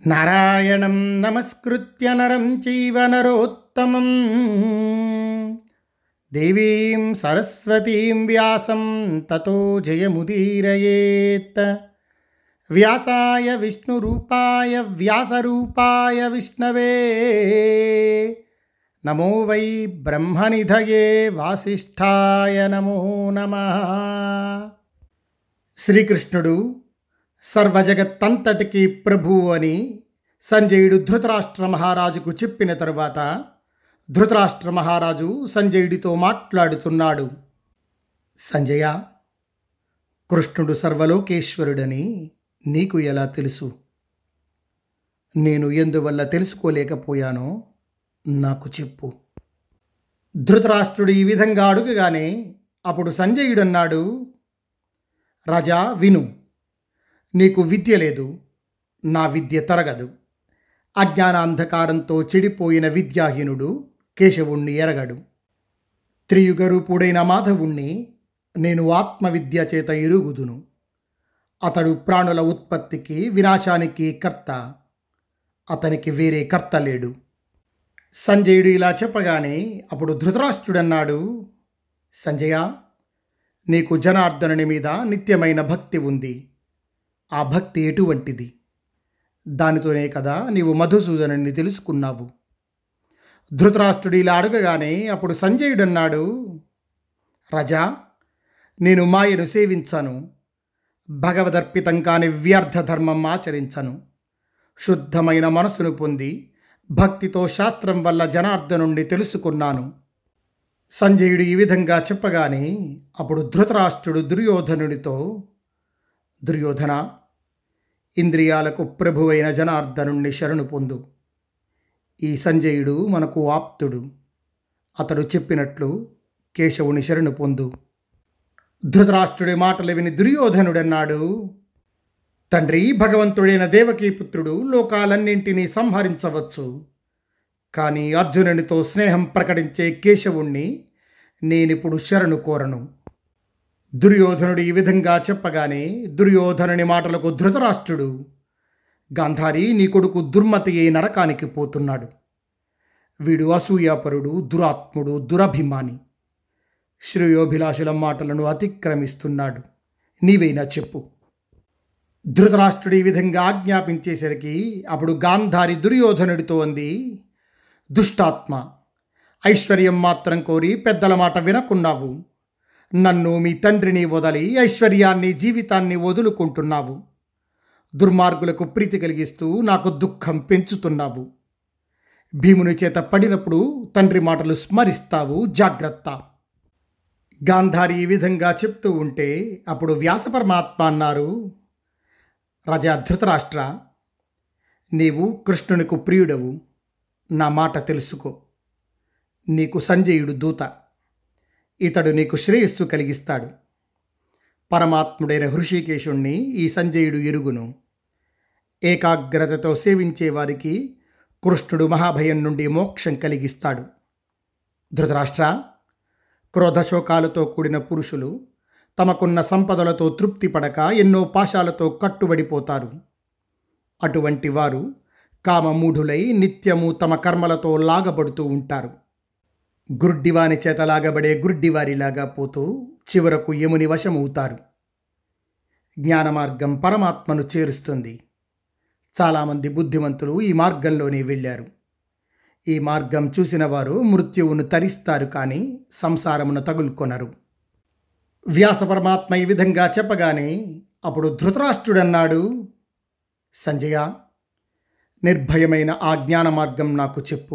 నారాయణం నమస్కృత్య నరం చైవ నరోత్తమం దేవీం సరస్వతీం వ్యాసం తతో జయముదీరయేత్ వ్యాసాయ విష్ణురూపాయ వ్యాసరూపాయ విష్ణవే నమో వై బ్రహ్మనిధయే వాసిష్ఠాయ నమో నమః శ్రీకృష్ణుడు సర్వజగత్తంతటికి ప్రభువు అని సంజయుడు ధృతరాష్ట్ర మహారాజుకు చెప్పిన తరువాత ధృతరాష్ట్ర మహారాజు సంజయుడితో మాట్లాడుతున్నాడు సంజయ కృష్ణుడు సర్వలోకేశ్వరుడని నీకు ఎలా తెలుసు నేను ఎందువల్ల తెలుసుకోలేకపోయానో నాకు చెప్పు ధృతరాష్ట్రుడు ఈ విధంగా అడుగగానే అప్పుడు సంజయుడన్నాడు రాజా విను నీకు విద్య లేదు నా విద్య తరగదు అజ్ఞానాంధకారంతో చెడిపోయిన విద్యాహీనుడు కేశవుణ్ణి ఎరగడు త్రియుగరూపుడైన మాధవుణ్ణి నేను ఆత్మవిద్య చేత ఎరుగుదును అతడు ప్రాణుల ఉత్పత్తికి వినాశానికి కర్త అతనికి వేరే కర్త లేడు సంజయుడు ఇలా చెప్పగానే అప్పుడు ధృతరాష్ట్రుడన్నాడు సంజయ నీకు జనార్దనుని మీద నిత్యమైన భక్తి ఉంది ఆ భక్తి ఎటువంటిది దానితోనే కదా నీవు మధుసూదనుని తెలుసుకున్నావు ధృతరాష్ట్రుడు ఇలా అడగగానే అప్పుడు సంజయుడన్నాడు రజా నేను మాయను సేవించను భగవదర్పితం కాని వ్యర్థ ధర్మం ఆచరించను శుద్ధమైన మనసును పొంది భక్తితో శాస్త్రం వల్ల జనార్దనుండి తెలుసుకున్నాను సంజయుడు ఈ విధంగా చెప్పగానే అప్పుడు ధృతరాష్ట్రుడు దుర్యోధనుడితో దుర్యోధన ఇంద్రియాలకు ప్రభువైన జనార్దనుణ్ణి శరణు పొందు ఈ సంజయుడు మనకు ఆప్తుడు అతడు చెప్పినట్లు కేశవుని శరణు పొందు ధృతరాష్ట్రుడి మాటలు విని దుర్యోధనుడన్నాడు తండ్రి భగవంతుడైన దేవకీపుత్రుడు లోకాలన్నింటినీ సంహరించవచ్చు కానీ అర్జునునితో స్నేహం ప్రకటించే కేశవుణ్ణి నేనిప్పుడు శరణు కోరను దుర్యోధనుడు ఈ విధంగా చెప్పగానే దుర్యోధనుని మాటలకు ధృతరాష్ట్రుడు గాంధారి నీ కొడుకు దుర్మతి అయి నరకానికి పోతున్నాడు వీడు అసూయాపరుడు దురాత్ముడు దురభిమాని శ్రేయోభిలాషుల మాటలను అతిక్రమిస్తున్నాడు నీవైనా చెప్పు ధృతరాష్ట్రుడు ఈ విధంగా ఆజ్ఞాపించేసరికి అప్పుడు గాంధారి దుర్యోధనుడితో అంది దుష్టాత్మ ఐశ్వర్యం మాత్రం కోరి పెద్దల మాట వినకున్నావు నన్ను మీ తండ్రిని వదలి ఐశ్వర్యాన్ని జీవితాన్ని వదులుకుంటున్నావు దుర్మార్గులకు ప్రీతి కలిగిస్తూ నాకు దుఃఖం పెంచుతున్నావు భీముని చేత పడినప్పుడు తండ్రి మాటలు స్మరిస్తావు జాగ్రత్త గాంధారి ఈ విధంగా చెప్తూ ఉంటే అప్పుడు వ్యాస పరమాత్మ అన్నారు రాజా ధృతరాష్ట్ర నీవు కృష్ణునికు ప్రియుడవు నా మాట తెలుసుకో నీకు సంజయుడు దూత ఇతడు నీకు శ్రేయస్సు కలిగిస్తాడు పరమాత్ముడైన హృషికేశుణ్ణి ఈ సంజయుడు ఎరుగును ఏకాగ్రతతో సేవించే వారికి కృష్ణుడు మహాభయం నుండి మోక్షం కలిగిస్తాడు ధృతరాష్ట్ర క్రోధశోకాలతో కూడిన పురుషులు తమకున్న సంపదలతో తృప్తి పడక ఎన్నో పాశాలతో కట్టుబడిపోతారు అటువంటి వారు కామమూఢులై నిత్యము తమ కర్మలతో లాగబడుతూ ఉంటారు గుడ్డివాని చేత లాగబడే గుడ్డివారిలాగా పోతూ చివరకు యముని వశమవుతారు జ్ఞాన మార్గం పరమాత్మను చేరుస్తుంది చాలామంది బుద్ధిమంతులు ఈ మార్గంలోనే వెళ్ళారు ఈ మార్గం చూసిన వారు మృత్యువును తరిస్తారు కానీ సంసారమును తగులుకొనరు వ్యాస పరమాత్మ ఈ విధంగా చెప్పగానే అప్పుడు ధృతరాష్ట్రుడన్నాడు సంజయ నిర్భయమైన ఆ జ్ఞాన మార్గం నాకు చెప్పు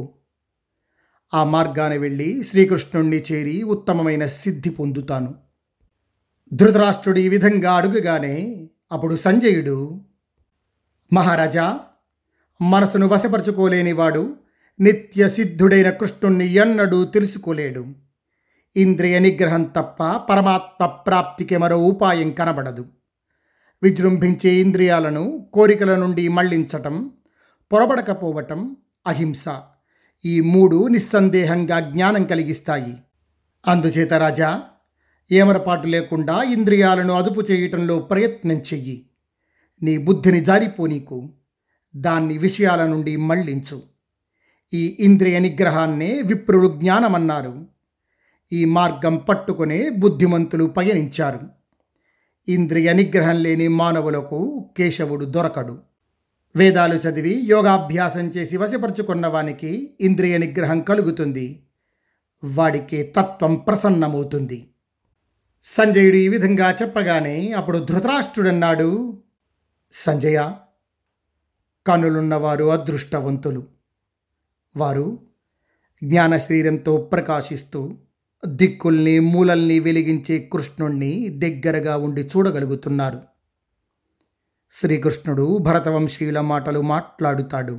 ఆ మార్గాన వెళ్ళి శ్రీకృష్ణుణ్ణి చేరి ఉత్తమమైన సిద్ధి పొందుతాను ధృతరాష్ట్రుడు ఈ విధంగా అడుగుగానే అప్పుడు సంజయుడు మహారాజా మనసును వశపరుచుకోలేనివాడు నిత్య సిద్ధుడైన కృష్ణుణ్ణి ఎన్నడూ తెలుసుకోలేడు ఇంద్రియ నిగ్రహం తప్ప పరమాత్మ ప్రాప్తికి మరో ఉపాయం కనబడదు విజృంభించే ఇంద్రియాలను కోరికల నుండి మళ్లించటం పొరబడకపోవటం అహింస ఈ మూడు నిస్సందేహంగా జ్ఞానం కలిగిస్తాయి అందుచేత రాజా ఏమరపాటు లేకుండా ఇంద్రియాలను అదుపు చేయటంలో ప్రయత్నం చెయ్యి నీ బుద్ధిని జారిపోనీకు దాన్ని విషయాల నుండి మళ్లించు ఈ ఇంద్రియ నిగ్రహాన్నే విప్రులు జ్ఞానమన్నారు ఈ మార్గం పట్టుకునే బుద్ధిమంతులు పయనించారు ఇంద్రియ నిగ్రహం లేని మానవులకు కేశవుడు దొరకడు వేదాలు చదివి యోగాభ్యాసం చేసి వశపరుచుకున్న వానికి ఇంద్రియ నిగ్రహం కలుగుతుంది వాడికి తత్వం ప్రసన్నమవుతుంది సంజయుడు ఈ విధంగా చెప్పగానే అప్పుడు ధృతరాష్ట్రుడన్నాడు సంజయ కనులున్నవారు అదృష్టవంతులు వారు జ్ఞాన శరీరంతో ప్రకాశిస్తూ దిక్కుల్ని మూలల్ని వెలిగించే కృష్ణుణ్ణి దగ్గరగా ఉండి చూడగలుగుతున్నారు శ్రీకృష్ణుడు భరతవంశీయుల మాటలు మాట్లాడుతాడు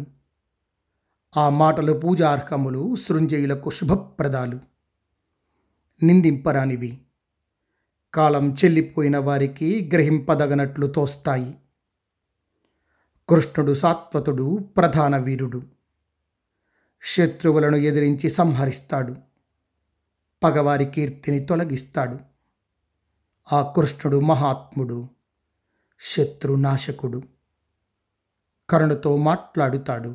ఆ మాటలు పూజార్హములు సృంజయులకు శుభప్రదాలు నిందింపరానివి కాలం చెల్లిపోయిన వారికి గ్రహింపదగనట్లు తోస్తాయి కృష్ణుడు సాత్వతుడు ప్రధాన వీరుడు శత్రువులను ఎదిరించి సంహరిస్తాడు పగవారి కీర్తిని తొలగిస్తాడు ఆ కృష్ణుడు మహాత్ముడు శత్రునాశకుడు కరుణతో మాట్లాడుతాడు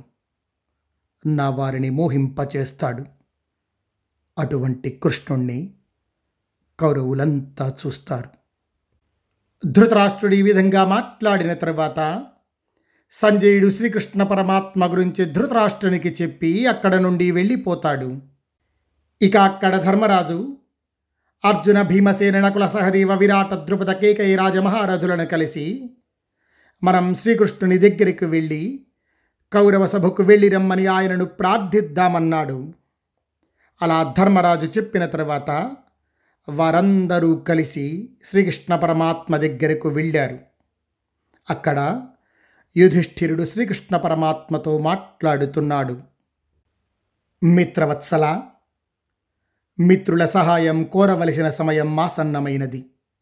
నా వారిని మోహింపచేస్తాడు అటువంటి కృష్ణుణ్ణి కౌరవులంతా చూస్తారు ధృతరాష్ట్రుడు ఈ విధంగా మాట్లాడిన తర్వాత సంజయుడు శ్రీకృష్ణ పరమాత్మ గురించి ధృతరాష్ట్రునికి చెప్పి అక్కడ నుండి వెళ్ళిపోతాడు ఇక అక్కడ ధర్మరాజు అర్జున భీమసేన నకుల సహదేవ విరాట ద్రుపద కేకయ రాజమహారథులను కలిసి మనం శ్రీకృష్ణుని దగ్గరికి వెళ్ళి కౌరవ సభకు వెళ్ళి రమ్మని ఆయనను ప్రార్థిద్దామన్నాడు అలా ధర్మరాజు చెప్పిన తర్వాత వారందరూ కలిసి శ్రీకృష్ణ పరమాత్మ దగ్గరకు వెళ్ళారు అక్కడ యుధిష్ఠిరుడు శ్రీకృష్ణ పరమాత్మతో మాట్లాడుతున్నాడు మిత్రవత్సల మిత్రుల సహాయం కోరవలసిన సమయం మాసన్నమైనది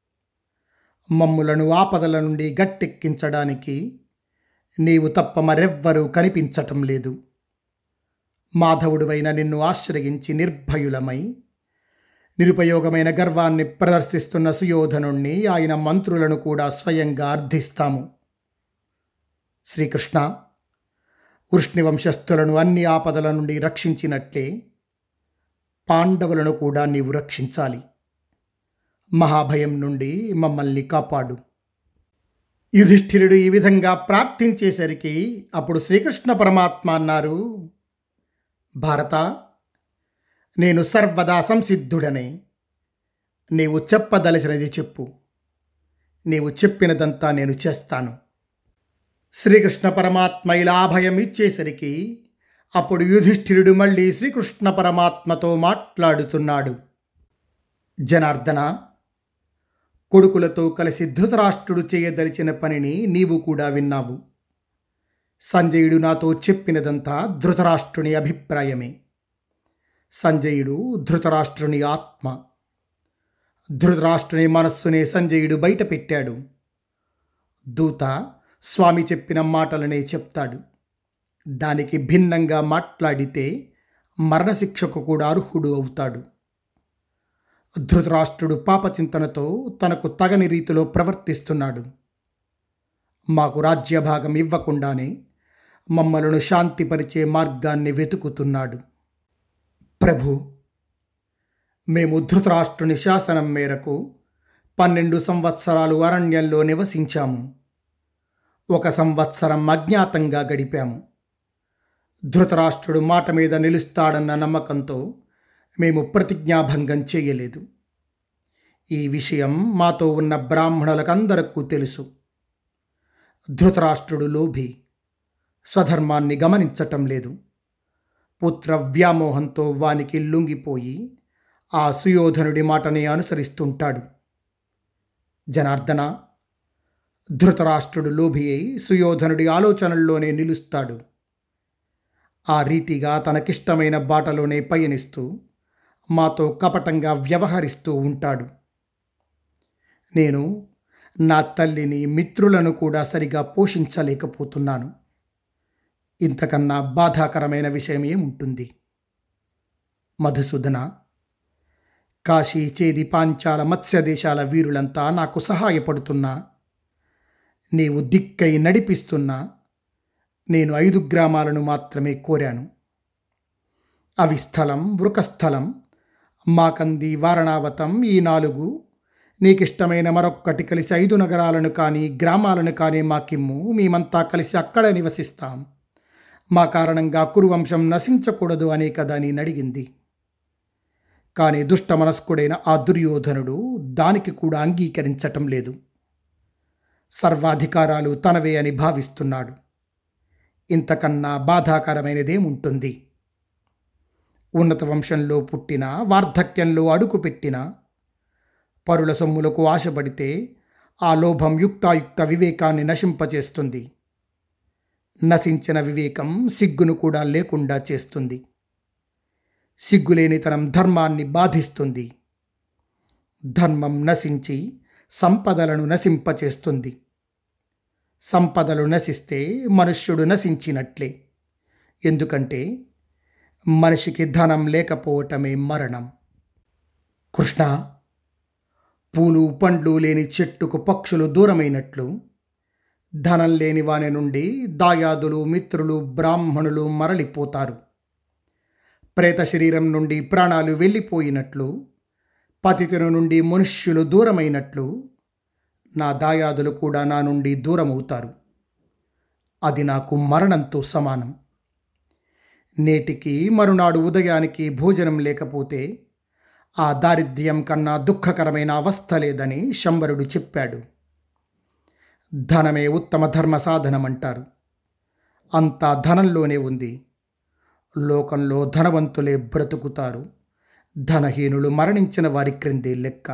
మమ్ములను ఆపదల నుండి గట్టెక్కించడానికి నీవు తప్ప మరెవ్వరూ కనిపించటం లేదు మాధవుడువైన నిన్ను ఆశ్రయించి నిర్భయులమై నిరుపయోగమైన గర్వాన్ని ప్రదర్శిస్తున్న సుయోధనుణ్ణి ఆయన మంత్రులను కూడా స్వయంగా అర్థిస్తాము శ్రీకృష్ణ వృష్ణి వంశస్థులను అన్ని ఆపదల నుండి రక్షించినట్లే పాండవులను కూడా నీవు రక్షించాలి మహాభయం నుండి మమ్మల్ని కాపాడు యుధిష్ఠిరుడు ఈ విధంగా ప్రార్థించేసరికి అప్పుడు శ్రీకృష్ణ పరమాత్మ అన్నారు భారత నేను సర్వదా సంసిద్ధుడనే నీవు చెప్పదలసినది చెప్పు నీవు చెప్పినదంతా నేను చేస్తాను శ్రీకృష్ణ పరమాత్మ ఇలా అభయం ఇచ్చేసరికి అప్పుడు యుధిష్ఠిరుడు మళ్ళీ శ్రీకృష్ణ పరమాత్మతో మాట్లాడుతున్నాడు జనార్దన కొడుకులతో కలిసి ధృతరాష్ట్రుడు చేయదలిచిన పనిని నీవు కూడా విన్నావు సంజయుడు నాతో చెప్పినదంతా ధృతరాష్ట్రుని అభిప్రాయమే సంజయుడు ధృతరాష్ట్రుని ఆత్మ ధృతరాష్ట్రుని మనస్సునే సంజయుడు బయట పెట్టాడు దూత స్వామి చెప్పిన మాటలనే చెప్తాడు దానికి భిన్నంగా మాట్లాడితే మరణశిక్షకు కూడా అర్హుడు అవుతాడు ధృతరాష్ట్రుడు పాపచింతనతో తనకు తగని రీతిలో ప్రవర్తిస్తున్నాడు మాకు రాజ్యభాగం ఇవ్వకుండానే మమ్మలను శాంతిపరిచే మార్గాన్ని వెతుకుతున్నాడు ప్రభు మేము ధృతరాష్ట్రుని శాసనం మేరకు పన్నెండు సంవత్సరాలు అరణ్యంలో నివసించాము ఒక సంవత్సరం అజ్ఞాతంగా గడిపాము ధృతరాష్ట్రుడు మాట మీద నిలుస్తాడన్న నమ్మకంతో మేము ప్రతిజ్ఞాభంగం చేయలేదు ఈ విషయం మాతో ఉన్న బ్రాహ్మణులకందరకు తెలుసు ధృతరాష్ట్రుడు లోభి స్వధర్మాన్ని గమనించటం లేదు పుత్ర వ్యామోహంతో వానికి లొంగిపోయి ఆ సుయోధనుడి మాటని అనుసరిస్తుంటాడు జనార్దన ధృతరాష్ట్రుడు లోభి అయి సుయోధనుడి ఆలోచనల్లోనే నిలుస్తాడు ఆ రీతిగా తనకిష్టమైన బాటలోనే పయనిస్తూ మాతో కపటంగా వ్యవహరిస్తూ ఉంటాడు నేను నా తల్లిని మిత్రులను కూడా సరిగా పోషించలేకపోతున్నాను ఇంతకన్నా బాధాకరమైన విషయం ఏముంటుంది మధుసూదన కాశీ చేది పాంచాల మత్స్య దేశాల వీరులంతా నాకు సహాయపడుతున్నా నీవు దిక్కై నడిపిస్తున్నా నేను ఐదు గ్రామాలను మాత్రమే కోరాను అవి స్థలం వృకస్థలం మాకంది వారణావతం ఈ నాలుగు నీకిష్టమైన మరొక్కటి కలిసి ఐదు నగరాలను కానీ గ్రామాలను కానీ మాకిమ్ము మేమంతా కలిసి అక్కడ నివసిస్తాం మా కారణంగా కురువంశం నశించకూడదు అనే కదా నేను అడిగింది కానీ దుష్ట మనస్కుడైన ఆ దుర్యోధనుడు దానికి కూడా అంగీకరించటం లేదు సర్వాధికారాలు తనవే అని భావిస్తున్నాడు ఇంతకన్నా బాధాకరమైనదేముంటుంది ఉన్నత వంశంలో పుట్టిన వార్ధక్యంలో అడుగుపెట్టిన పరుల సొమ్ములకు ఆశపడితే ఆ లోభం యుక్తాయుక్త వివేకాన్ని నశింపచేస్తుంది నశించిన వివేకం సిగ్గును కూడా లేకుండా చేస్తుంది సిగ్గులేనితనం ధర్మాన్ని బాధిస్తుంది ధర్మం నశించి సంపదలను నశింపచేస్తుంది సంపదలు నశిస్తే మనుష్యుడు నశించినట్లే ఎందుకంటే మనిషికి ధనం లేకపోవటమే మరణం కృష్ణ పూలు పండ్లు లేని చెట్టుకు పక్షులు దూరమైనట్లు ధనం లేని వాని నుండి దాయాదులు మిత్రులు బ్రాహ్మణులు మరలిపోతారు ప్రేత శరీరం నుండి ప్రాణాలు వెళ్ళిపోయినట్లు పతితుల నుండి మనుష్యులు దూరమైనట్లు నా దాయాదులు కూడా నా నుండి దూరమవుతారు అది నాకు మరణంతో సమానం నేటికి మరునాడు ఉదయానికి భోజనం లేకపోతే ఆ దారిద్ర్యం కన్నా దుఃఖకరమైన అవస్థ లేదని శంబరుడు చెప్పాడు ధనమే ఉత్తమ ధర్మ సాధనమంటారు అంతా ధనంలోనే ఉంది లోకంలో ధనవంతులే బ్రతుకుతారు ధనహీనులు మరణించిన వారి క్రిందే లెక్క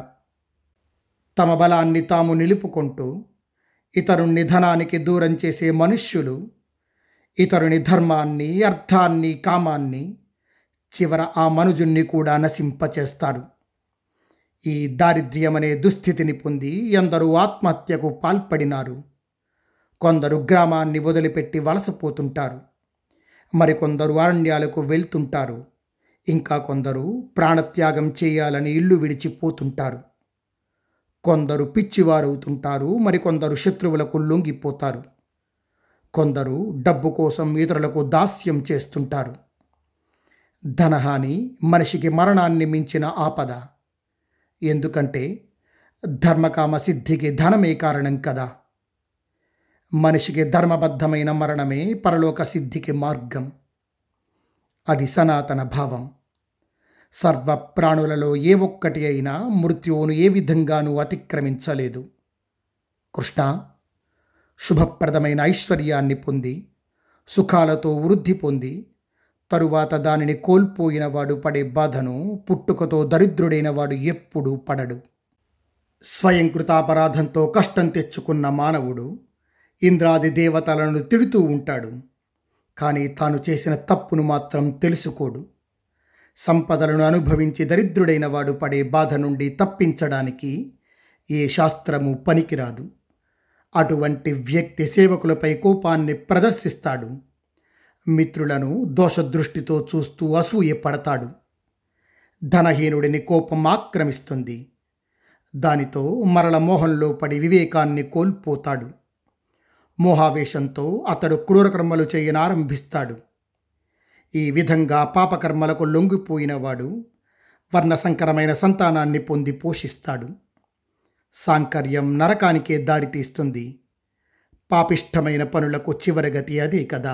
తమ బలాన్ని తాము నిలుపుకుంటూ ఇతరుణ్ణి ధనానికి దూరం చేసే మనుష్యులు ఇతరుని ధర్మాన్ని అర్థాన్ని కామాన్ని చివర ఆ మనుజుణ్ణి కూడా నశింపచేస్తారు ఈ దారిద్ర్యమనే దుస్థితిని పొంది ఎందరూ ఆత్మహత్యకు పాల్పడినారు కొందరు గ్రామాన్ని వదిలిపెట్టి వలసపోతుంటారు మరికొందరు అరణ్యాలకు వెళ్తుంటారు ఇంకా కొందరు ప్రాణత్యాగం చేయాలని ఇల్లు విడిచిపోతుంటారు కొందరు పిచ్చివారవుతుంటారు మరికొందరు శత్రువులకు లొంగిపోతారు కొందరు డబ్బు కోసం ఇతరులకు దాస్యం చేస్తుంటారు ధనహాని మనిషికి మరణాన్ని మించిన ఆపద ఎందుకంటే ధర్మకామ సిద్ధికి ధనమే కారణం కదా మనిషికి ధర్మబద్ధమైన మరణమే పరలోక సిద్ధికి మార్గం అది సనాతన భావం సర్వ ప్రాణులలో ఏ ఒక్కటి అయినా మృత్యువును ఏ విధంగానూ అతిక్రమించలేదు కృష్ణ శుభప్రదమైన ఐశ్వర్యాన్ని పొంది సుఖాలతో వృద్ధి పొంది తరువాత దానిని కోల్పోయిన వాడు పడే బాధను పుట్టుకతో దరిద్రుడైన వాడు ఎప్పుడూ పడడు స్వయం కృతాపరాధంతో కష్టం తెచ్చుకున్న మానవుడు ఇంద్రాది దేవతలను తిడుతూ ఉంటాడు కానీ తాను చేసిన తప్పును మాత్రం తెలుసుకోడు సంపదలను అనుభవించి దరిద్రుడైన వాడు పడే బాధ నుండి తప్పించడానికి ఏ శాస్త్రము పనికిరాదు అటువంటి వ్యక్తి సేవకులపై కోపాన్ని ప్రదర్శిస్తాడు మిత్రులను దోషదృష్టితో చూస్తూ అసూయ పడతాడు ధనహీనుడిని కోపం ఆక్రమిస్తుంది దానితో మరల మోహంలో పడి వివేకాన్ని కోల్పోతాడు మోహావేశంతో అతడు క్రూరకర్మలు చేయనారంభిస్తాడు ఈ విధంగా పాపకర్మలకు లొంగిపోయినవాడు వర్ణసంకరమైన సంతానాన్ని పొంది పోషిస్తాడు సాంకర్యం నరకానికే దారితీస్తుంది పాపిష్టమైన పనులకు చివరగతి అదే కదా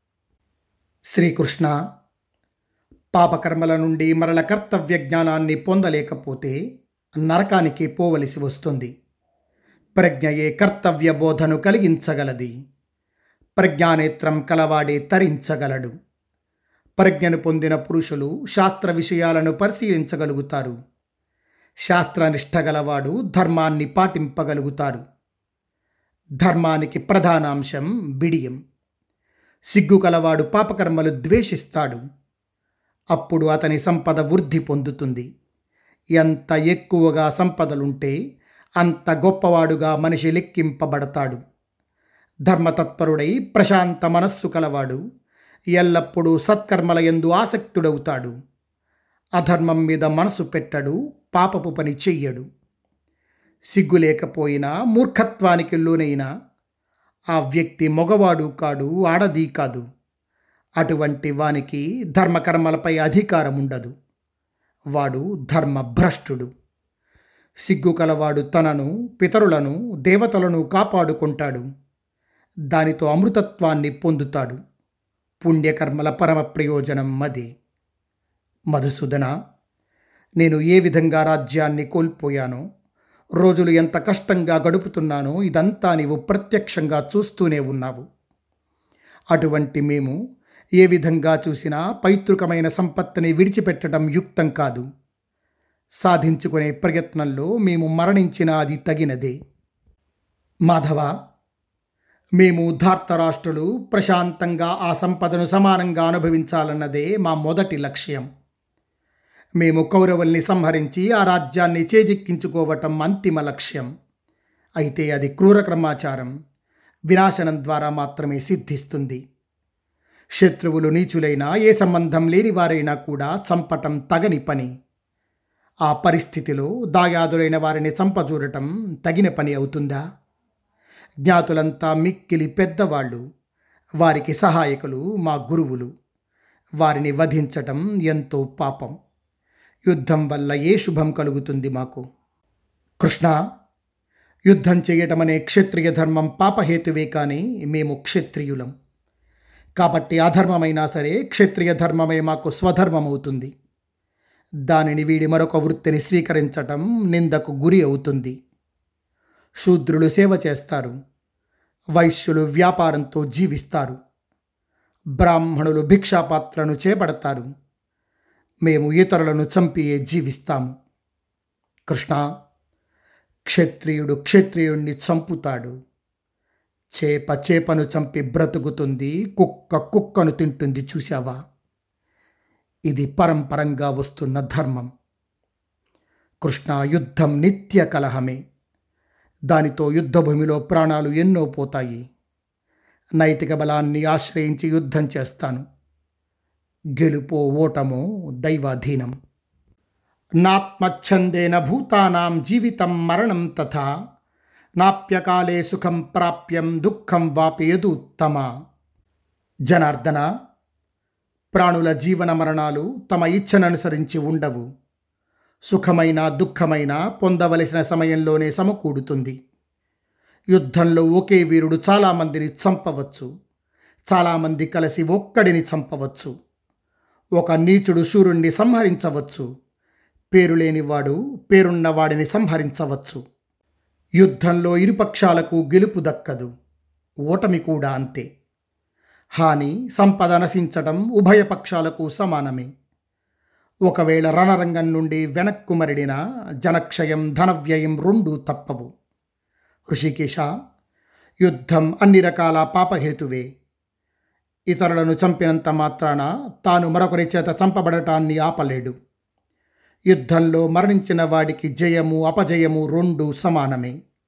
శ్రీకృష్ణ పాపకర్మల నుండి మరల కర్తవ్య జ్ఞానాన్ని పొందలేకపోతే నరకానికి పోవలసి వస్తుంది ప్రజ్ఞయే కర్తవ్య బోధను కలిగించగలది ప్రజ్ఞానేత్రం కలవాడే తరించగలడు ప్రజ్ఞను పొందిన పురుషులు శాస్త్ర విషయాలను పరిశీలించగలుగుతారు శాస్త్రనిష్ట గలవాడు ధర్మాన్ని పాటింపగలుగుతారు ధర్మానికి ప్రధానాంశం బిడియం సిగ్గు కలవాడు పాపకర్మలు ద్వేషిస్తాడు అప్పుడు అతని సంపద వృద్ధి పొందుతుంది ఎంత ఎక్కువగా సంపదలుంటే అంత గొప్పవాడుగా మనిషి లెక్కింపబడతాడు ధర్మతత్పరుడై ప్రశాంత మనస్సు కలవాడు ఎల్లప్పుడూ సత్కర్మల ఎందు ఆసక్తుడవుతాడు అధర్మం మీద మనసు పెట్టడు పాపపు పని చెయ్యడు సిగ్గు లేకపోయినా మూర్ఖత్వానికి లోనైనా ఆ వ్యక్తి మగవాడు కాడు ఆడది కాదు అటువంటి వానికి ధర్మకర్మలపై అధికారం ఉండదు వాడు ధర్మభ్రష్టుడు సిగ్గు కలవాడు తనను పితరులను దేవతలను కాపాడుకుంటాడు దానితో అమృతత్వాన్ని పొందుతాడు పుణ్యకర్మల పరమ ప్రయోజనం మది మధుసూదన నేను ఏ విధంగా రాజ్యాన్ని కోల్పోయానో రోజులు ఎంత కష్టంగా గడుపుతున్నానో ఇదంతా నీవు ప్రత్యక్షంగా చూస్తూనే ఉన్నావు అటువంటి మేము ఏ విధంగా చూసినా పైతృకమైన సంపత్తిని విడిచిపెట్టడం యుక్తం కాదు సాధించుకునే ప్రయత్నంలో మేము మరణించిన అది తగినదే మాధవ మేము ధార్తరాష్ట్రులు ప్రశాంతంగా ఆ సంపదను సమానంగా అనుభవించాలన్నదే మా మొదటి లక్ష్యం మేము కౌరవుల్ని సంహరించి ఆ రాజ్యాన్ని చేజిక్కించుకోవటం అంతిమ లక్ష్యం అయితే అది క్రూర క్రమాచారం వినాశనం ద్వారా మాత్రమే సిద్ధిస్తుంది శత్రువులు నీచులైనా ఏ సంబంధం లేని వారైనా కూడా చంపటం తగని పని ఆ పరిస్థితిలో దాయాదులైన వారిని చంపజూడటం తగిన పని అవుతుందా జ్ఞాతులంతా మిక్కిలి పెద్దవాళ్ళు వారికి సహాయకులు మా గురువులు వారిని వధించటం ఎంతో పాపం యుద్ధం వల్ల ఏ శుభం కలుగుతుంది మాకు కృష్ణ యుద్ధం చేయటం అనే క్షత్రియ ధర్మం పాపహేతువే కానీ మేము క్షత్రియులం కాబట్టి అధర్మమైనా సరే క్షత్రియ ధర్మమే మాకు స్వధర్మం అవుతుంది దానిని వీడి మరొక వృత్తిని స్వీకరించటం నిందకు గురి అవుతుంది శూద్రులు సేవ చేస్తారు వైశ్యులు వ్యాపారంతో జీవిస్తారు బ్రాహ్మణులు భిక్షాపాత్రను చేపడతారు మేము ఇతరులను చంపియే జీవిస్తాము కృష్ణ క్షత్రియుడు క్షత్రియుణ్ణి చంపుతాడు చేప చేపను చంపి బ్రతుకుతుంది కుక్క కుక్కను తింటుంది చూశావా ఇది పరంపరంగా వస్తున్న ధర్మం కృష్ణ యుద్ధం నిత్య కలహమే దానితో యుద్ధభూమిలో ప్రాణాలు ఎన్నో పోతాయి నైతిక బలాన్ని ఆశ్రయించి యుద్ధం చేస్తాను గెలుపో ఓటమో దైవాధీనం నాత్మచ్ఛందేన భూతానాం జీవితం మరణం తథా నాప్యకాలే సుఖం ప్రాప్యం దుఃఖం వాపి యదుత్తమ జనార్దన ప్రాణుల జీవన మరణాలు తమ ఇచ్ఛననుసరించి ఉండవు సుఖమైన దుఃఖమైన పొందవలసిన సమయంలోనే సమకూడుతుంది యుద్ధంలో ఒకే వీరుడు చాలామందిని చంపవచ్చు చాలామంది కలిసి ఒక్కడిని చంపవచ్చు ఒక నీచుడు శూరుణ్ణి సంహరించవచ్చు పేరు లేనివాడు పేరున్నవాడిని సంహరించవచ్చు యుద్ధంలో ఇరుపక్షాలకు గెలుపు దక్కదు ఓటమి కూడా అంతే హాని సంపద నశించటం ఉభయ పక్షాలకు సమానమే ఒకవేళ రణరంగం నుండి వెనక్కు మరిడిన జనక్షయం ధనవ్యయం రెండూ తప్పవు ఋషికేశ యుద్ధం అన్ని రకాల పాపహేతువే ఇతరులను చంపినంత మాత్రాన తాను మరొకరి చేత చంపబడటాన్ని ఆపలేడు యుద్ధంలో మరణించిన వాడికి జయము అపజయము రెండు సమానమే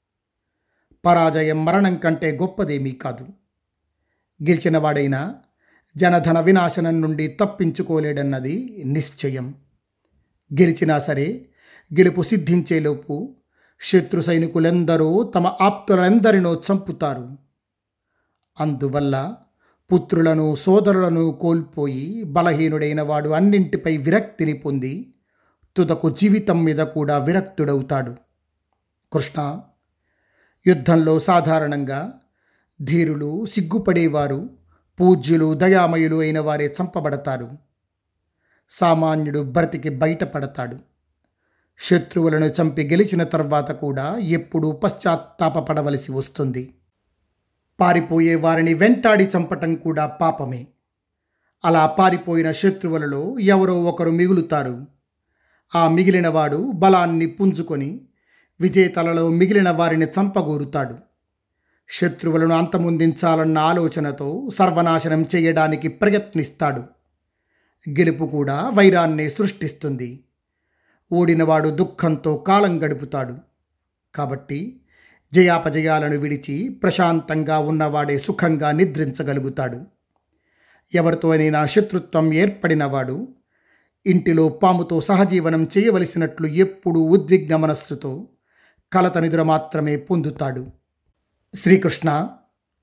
పరాజయం మరణం కంటే గొప్పదేమీ కాదు గెలిచిన వాడైనా జనధన వినాశనం నుండి తప్పించుకోలేడన్నది నిశ్చయం గెలిచినా సరే గెలుపు సిద్ధించేలోపు శత్రు సైనికులెందరో తమ ఆప్తులందరినో చంపుతారు అందువల్ల పుత్రులను సోదరులను కోల్పోయి బలహీనుడైన వాడు అన్నింటిపై విరక్తిని పొంది తుదకు జీవితం మీద కూడా విరక్తుడవుతాడు కృష్ణ యుద్ధంలో సాధారణంగా ధీరులు సిగ్గుపడేవారు పూజ్యులు దయామయులు అయిన వారే చంపబడతారు సామాన్యుడు బ్రతికి బయటపడతాడు శత్రువులను చంపి గెలిచిన తర్వాత కూడా ఎప్పుడూ పశ్చాత్తాపపడవలసి వస్తుంది పారిపోయే వారిని వెంటాడి చంపటం కూడా పాపమే అలా పారిపోయిన శత్రువులలో ఎవరో ఒకరు మిగులుతారు ఆ మిగిలినవాడు బలాన్ని పుంజుకొని విజేతలలో మిగిలిన వారిని చంపగోరుతాడు శత్రువులను అంతమొందించాలన్న ఆలోచనతో సర్వనాశనం చేయడానికి ప్రయత్నిస్తాడు గెలుపు కూడా వైరాన్నే సృష్టిస్తుంది ఓడినవాడు దుఃఖంతో కాలం గడుపుతాడు కాబట్టి జయాపజయాలను విడిచి ప్రశాంతంగా ఉన్నవాడే సుఖంగా నిద్రించగలుగుతాడు ఎవరితోనైనా శత్రుత్వం ఏర్పడినవాడు ఇంటిలో పాముతో సహజీవనం చేయవలసినట్లు ఎప్పుడూ ఉద్విగ్న మనస్సుతో కలత నిద్ర మాత్రమే పొందుతాడు శ్రీకృష్ణ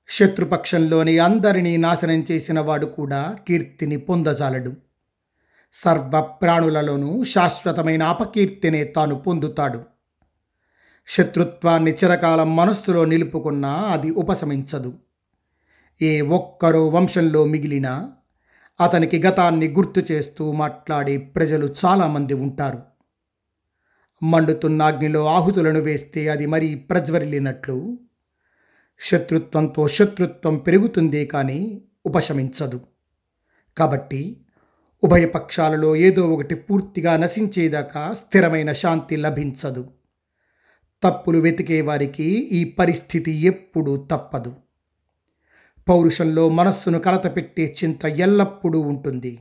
శత్రుపక్షంలోని అందరినీ నాశనం చేసిన వాడు కూడా కీర్తిని పొందజాలడు సర్వ ప్రాణులలోనూ శాశ్వతమైన అపకీర్తినే తాను పొందుతాడు శత్రుత్వాన్ని చిరకాలం మనస్సులో నిలుపుకున్నా అది ఉపశమించదు ఏ ఒక్కరో వంశంలో మిగిలినా అతనికి గతాన్ని గుర్తు చేస్తూ మాట్లాడే ప్రజలు చాలామంది ఉంటారు మండుతున్న అగ్నిలో ఆహుతులను వేస్తే అది మరీ ప్రజ్వరిల్లినట్లు శత్రుత్వంతో శత్రుత్వం పెరుగుతుందే కానీ ఉపశమించదు కాబట్టి ఉభయ పక్షాలలో ఏదో ఒకటి పూర్తిగా నశించేదాకా స్థిరమైన శాంతి లభించదు తప్పులు వెతికే వారికి ఈ పరిస్థితి ఎప్పుడూ తప్పదు పౌరుషంలో మనస్సును కలతపెట్టే చింత ఎల్లప్పుడూ ఉంటుంది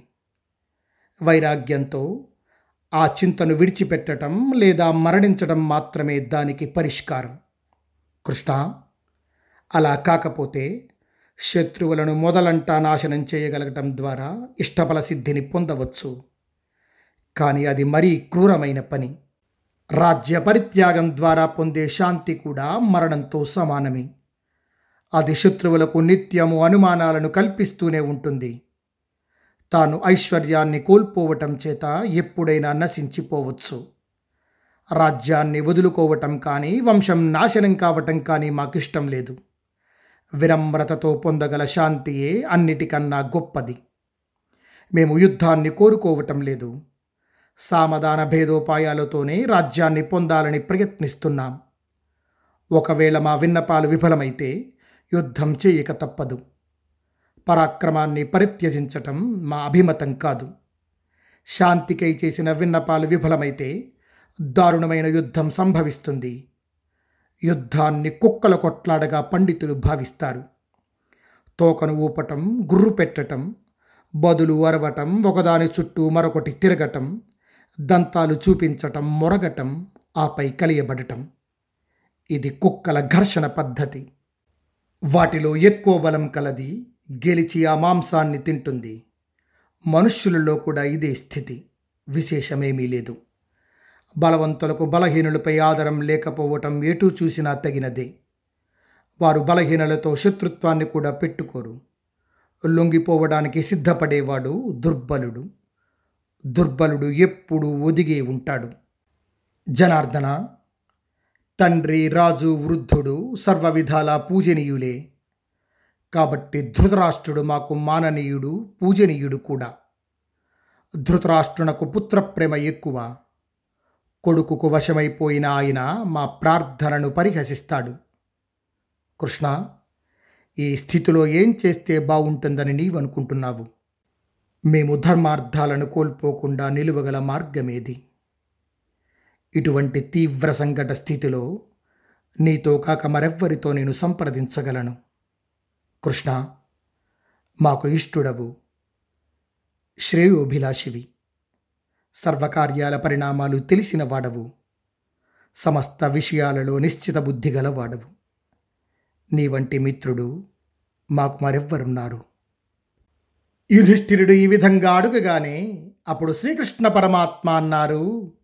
వైరాగ్యంతో ఆ చింతను విడిచిపెట్టడం లేదా మరణించడం మాత్రమే దానికి పరిష్కారం కృష్ణ అలా కాకపోతే శత్రువులను మొదలంటా నాశనం చేయగలగటం ద్వారా ఇష్టఫల సిద్ధిని పొందవచ్చు కానీ అది మరీ క్రూరమైన పని రాజ్య పరిత్యాగం ద్వారా పొందే శాంతి కూడా మరణంతో సమానమే అది శత్రువులకు నిత్యము అనుమానాలను కల్పిస్తూనే ఉంటుంది తాను ఐశ్వర్యాన్ని కోల్పోవటం చేత ఎప్పుడైనా నశించిపోవచ్చు రాజ్యాన్ని వదులుకోవటం కానీ వంశం నాశనం కావటం కానీ మాకిష్టం లేదు వినమ్రతతో పొందగల శాంతియే అన్నిటికన్నా గొప్పది మేము యుద్ధాన్ని కోరుకోవటం లేదు సామధాన భేదోపాయాలతోనే రాజ్యాన్ని పొందాలని ప్రయత్నిస్తున్నాం ఒకవేళ మా విన్నపాలు విఫలమైతే యుద్ధం చేయక తప్పదు పరాక్రమాన్ని పరిత్యజించటం మా అభిమతం కాదు శాంతికై చేసిన విన్నపాలు విఫలమైతే దారుణమైన యుద్ధం సంభవిస్తుంది యుద్ధాన్ని కుక్కల కొట్లాడగా పండితులు భావిస్తారు తోకను ఊపటం గుర్రు పెట్టటం బదులు అరవటం ఒకదాని చుట్టూ మరొకటి తిరగటం దంతాలు చూపించటం మొరగటం ఆపై కలియబడటం ఇది కుక్కల ఘర్షణ పద్ధతి వాటిలో ఎక్కువ బలం కలది గెలిచి ఆ మాంసాన్ని తింటుంది మనుష్యులలో కూడా ఇదే స్థితి విశేషమేమీ లేదు బలవంతులకు బలహీనులపై ఆదరం లేకపోవటం ఎటూ చూసినా తగినదే వారు బలహీనులతో శత్రుత్వాన్ని కూడా పెట్టుకోరు లొంగిపోవడానికి సిద్ధపడేవాడు దుర్బలుడు దుర్బలుడు ఎప్పుడూ ఒదిగే ఉంటాడు జనార్దన తండ్రి రాజు వృద్ధుడు సర్వ విధాల పూజనీయులే కాబట్టి ధృతరాష్ట్రుడు మాకు మాననీయుడు పూజనీయుడు కూడా ధృతరాష్ట్రునకు పుత్రప్రేమ ఎక్కువ కొడుకుకు వశమైపోయిన ఆయన మా ప్రార్థనను పరిహసిస్తాడు కృష్ణ ఈ స్థితిలో ఏం చేస్తే బాగుంటుందని నీవనుకుంటున్నావు మేము ధర్మార్థాలను కోల్పోకుండా నిలువగల మార్గమేది ఇటువంటి తీవ్ర సంకట స్థితిలో నీతో కాక మరెవ్వరితో నేను సంప్రదించగలను కృష్ణ మాకు ఇష్టుడవు శ్రేయోభిలాషివి సర్వకార్యాల పరిణామాలు తెలిసిన వాడవు సమస్త విషయాలలో నిశ్చిత బుద్ధి గలవాడవు నీ వంటి మిత్రుడు మాకు మరెవ్వరున్నారు యుధిష్ఠిరుడు ఈ విధంగా అడుగగానే అప్పుడు శ్రీకృష్ణ పరమాత్మ అన్నారు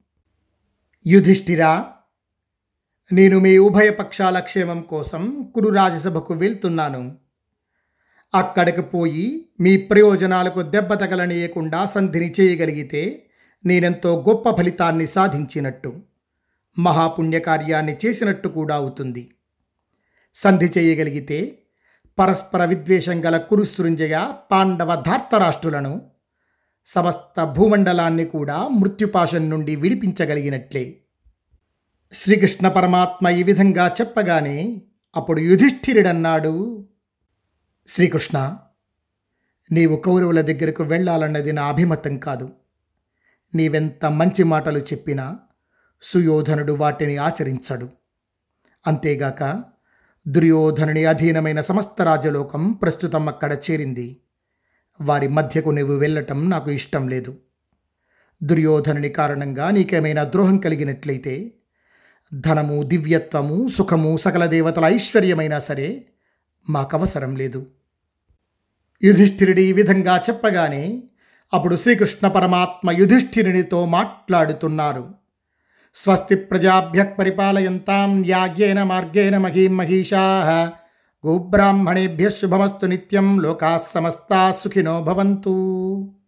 యుధిష్ఠిరా నేను మీ ఉభయ పక్షాల క్షేమం కోసం కురు రాజసభకు వెళ్తున్నాను అక్కడికి పోయి మీ ప్రయోజనాలకు దెబ్బ తగలనీయకుండా సంధిని చేయగలిగితే నేనెంతో గొప్ప ఫలితాన్ని సాధించినట్టు మహాపుణ్యకార్యాన్ని చేసినట్టు కూడా అవుతుంది సంధి చేయగలిగితే పరస్పర విద్వేషం గల కురుసృంజయ పాండవ ధార్తరాష్ట్రులను సమస్త భూమండలాన్ని కూడా మృత్యుపాశం నుండి విడిపించగలిగినట్లే శ్రీకృష్ణ పరమాత్మ ఈ విధంగా చెప్పగానే అప్పుడు యుధిష్ఠిరుడన్నాడు శ్రీకృష్ణ నీవు కౌరవుల దగ్గరకు వెళ్ళాలన్నది నా అభిమతం కాదు నీవెంత మంచి మాటలు చెప్పినా సుయోధనుడు వాటిని ఆచరించడు అంతేగాక దుర్యోధనుని అధీనమైన సమస్త రాజలోకం ప్రస్తుతం అక్కడ చేరింది వారి మధ్యకు నువ్వు వెళ్ళటం నాకు ఇష్టం లేదు దుర్యోధనుని కారణంగా నీకేమైనా ద్రోహం కలిగినట్లయితే ధనము దివ్యత్వము సుఖము సకల దేవతల ఐశ్వర్యమైనా సరే మాకవసరం లేదు యుధిష్ఠిరుడి ఈ విధంగా చెప్పగానే అప్పుడు శ్రీకృష్ణ పరమాత్మ యుధిష్ఠిరునితో మాట్లాడుతున్నారు స్వస్తి ప్రజాభ్య పరిపాలయంతాం యాజ్ఞేన మార్గేణ మహీం మహిషా గోబ్రాహ్మణేభ్య శుభమస్తు నిత్యం లోకా సమస్తా సుఖినో భవంతు